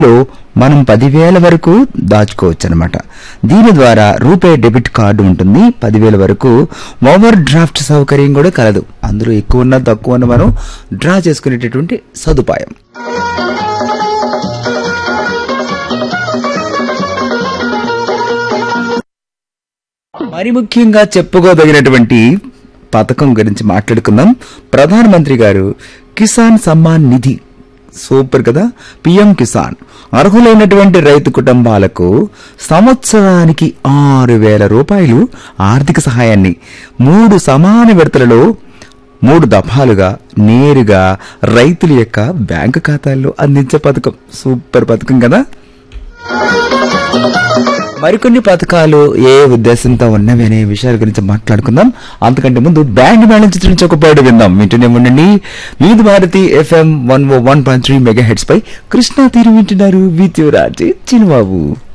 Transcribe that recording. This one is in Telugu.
లో మనం పదివేల వరకు దాచుకోవచ్చు అనమాట దీని ద్వారా రూపే డెబిట్ కార్డు ఉంటుంది పదివేల వరకు ఓవర్ డ్రాఫ్ట్ సౌకర్యం కూడా కలదు అందులో ఎక్కువ ఉన్నా తక్కువ ఉన్నా మనం డ్రా చేసుకునేటటువంటి సదుపాయం మరి ముఖ్యంగా చెప్పుకోదగినటువంటి పథకం గురించి మాట్లాడుకుందాం ప్రధానమంత్రి గారు కిసాన్ సమ్మాన్ నిధి సూపర్ కదా పిఎం కిసాన్ అర్హులైనటువంటి రైతు కుటుంబాలకు సంవత్సరానికి ఆరు వేల రూపాయలు ఆర్థిక సహాయాన్ని మూడు సమాన విడతలలో మూడు దఫాలుగా నేరుగా రైతుల యొక్క బ్యాంకు ఖాతాల్లో అందించే పథకం సూపర్ పథకం కదా మరికొన్ని పథకాలు ఏ ఉద్దేశంతో ఉన్నవి అనే విషయాల గురించి మాట్లాడుకుందాం అంతకంటే ముందు బ్యాండ్ మేళం చిత్రం నుంచి ఒక పాడు విందాం వింటూనే ఉండండి Vividh Bharati FM one O one point three mega heads పై కృష్ణా తీరు వింటున్నారు విత్యురాజీ చిన్నబాబు